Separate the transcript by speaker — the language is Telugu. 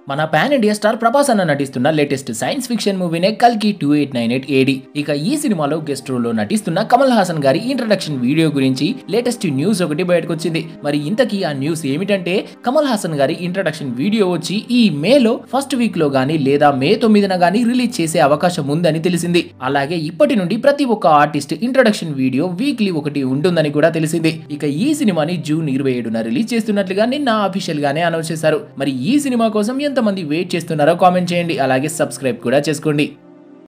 Speaker 1: మన పాన్ ఇండియా స్టార్ ప్రభాస్ అన్న నటిస్తున్న లేటెస్ట్ సైన్స్ ఫిక్షన్ మూవీనే కల్కి two eight nine eight AD ఇక ఈ సినిమాలో గెస్ట్ రోల్ లో నటిస్తున్న కమల్ హాసన్ గారి ఇంట్రడక్షన్ వీడియో గురించి లేటెస్ట్ న్యూస్ ఒకటి బయటకు వచ్చింది మరి ఇంతకీ ఆ న్యూస్ ఏమిటంటే కమల్ హాసన్ గారి ఇంట్రడక్షన్ వీడియో వచ్చి ఈ మేలో ఫస్ట్ వీక్ లో గానీ లేదా మే తొమ్మిదిన గానీ రిలీజ్ చేసే అవకాశం ఉందని తెలిసింది అలాగే ఇప్పటి నుండి ప్రతి ఒక్క ఆర్టిస్ట్ ఇంట్రడక్షన్ వీడియో వీక్లీ ఒకటి ఉంటుందని కూడా తెలిసింది ఇక ఈ సినిమాని జూన్ ఇరవై ఏడున రిలీజ్ చేస్తున్నట్లుగా నిన్న అఫీషియల్ గానే అనౌన్స్ చేశారు మరి ఈ సినిమా కోసం ఎంతమంది వెయిట్ చేస్తున్నారో కామెంట్ చేయండి అలాగే సబ్స్క్రైబ్ కూడా చేసుకోండి